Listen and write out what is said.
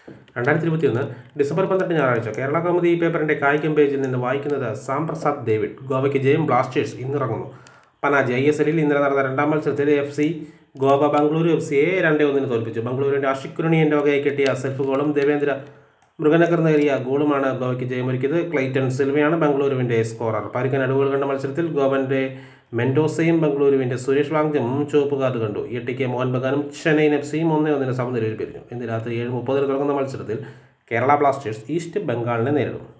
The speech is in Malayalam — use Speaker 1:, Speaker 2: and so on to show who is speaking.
Speaker 1: രണ്ടായിരത്തി ഇരുപത്തി ഒന്ന് ഡിസംബർ പന്ത്രണ്ട് ഞായറാഴ്ച കേരള കൗമുദി ഈ പേപ്പറിന്റെ കായികം പേജിൽ നിന്ന് വായിക്കുന്നത് സാം പ്രസാദ് ഡേവിഡ് ഗോവയ്ക്ക് ജയം ബ്ലാസ്റ്റേഴ്സ് ഇന്നിറങ്ങുന്നു പനാജി ഐ എസ് എല്ലിൽ ഇന്നലെ നടന്ന രണ്ടാം മത്സരത്തിൽ F C Goa Bengaluru F സിയെ രണ്ടേ ഒന്നിന് തോൽപ്പിച്ചു ബംഗളൂരുവിന്റെ അഷിക് കുരുണിയന്റെ വകയായി കിട്ടിയ സെൽഫ് ഗോളും ദേവേന്ദ്ര മൃഗനഗർ നേടിയ ഗോളുമാണ് ഗോവയ്ക്ക് ജയമൊരുക്കിയത് ക്ലൈറ്റൺ സിൽവയാണ് ബംഗളൂരുവിന്റെ സ്കോറർ പരിക്കൻ അടിവുകൾ കണ്ട മത്സരത്തിൽ ഗോവന്റെ മെൻഡോസയും ബംഗളൂരുവിന്റെ സുരേഷ് വാങ്ജമും ചുവപ്പ് കാർഡ് കണ്ടു എ കെ മോഹൻ ബഗാനും ചെന്നൈയിൻ എഫ് സിയും ഒന്നേ ഒന്നിന് സമനിലയിൽ പിരിഞ്ഞു ഇന്ന് രാത്രി ഏഴ് മുപ്പതിന് തുടങ്ങുന്ന മത്സരത്തിൽ കേരള ബ്ലാസ്റ്റേഴ്സ് ഈസ്റ്റ് ബംഗാളിനെ നേരിടും